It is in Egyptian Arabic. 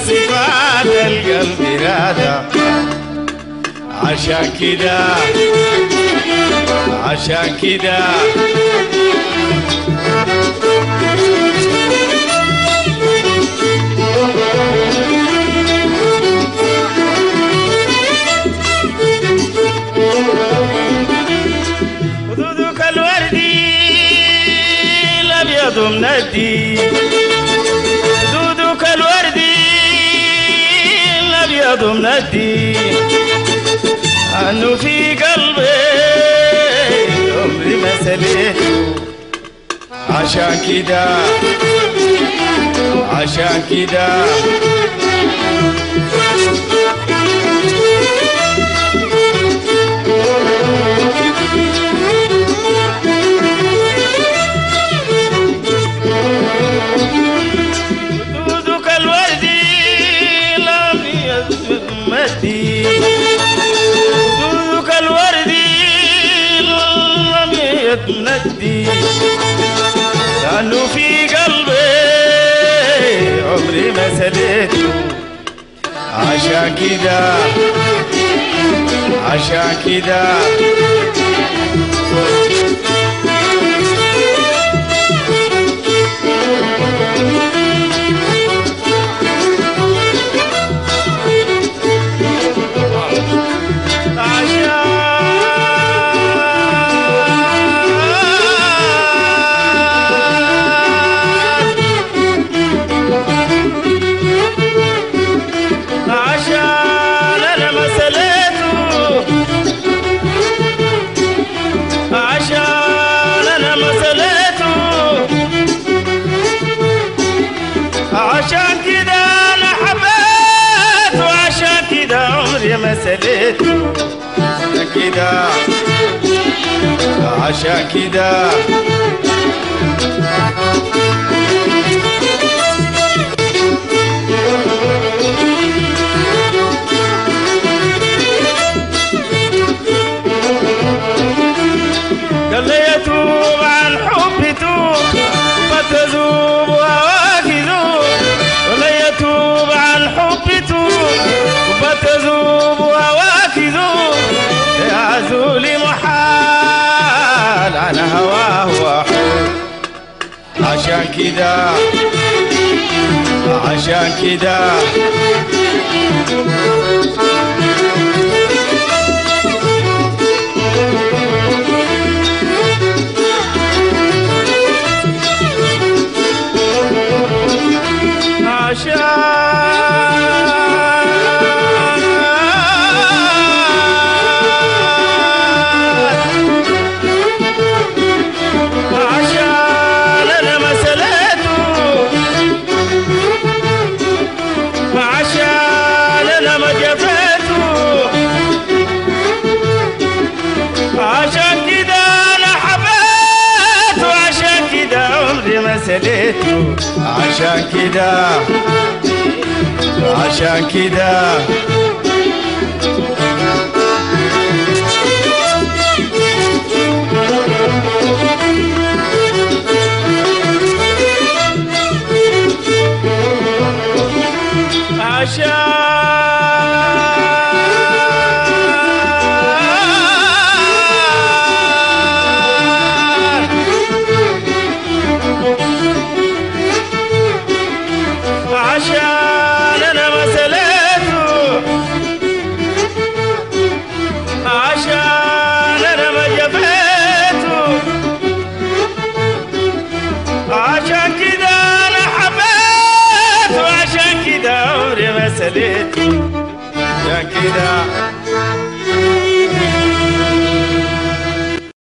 صفات القلب هذا عشان كده عشان كده خدودك الوردي الابيض مندي خدودك الوردي الابيض مندي انه في قلبي عمري ما سليته عشان كده عشان كده خدودك الوردي لم يمدي خدودك الوردي لم يتندي لأنه في قلبي عمري ما سليته عشان كده عشان كده عشان انا ما سليته عشان انا ما سليته عشان كده انا حبيته عشان كده عمري ما سليته عشان كده عشان كده قال لي يتوب عن حبي توب وبتذوب وهواك يذوب قال لي يتوب عن حبي توب وبتذوب وهواك يذوب يا عزولي محال انا هواه واحب عشان كده عشان كده عشان عشان انا ما سليته عشان انا ما جفيته عشان كده انا حبيته عشان كده عمري ما سليته عشان كده عشان كده عشان عشان انا ما سليته عشان انا ما جفيته عشان كده انا حبيته عشان كده عمري ما سليته عشان كده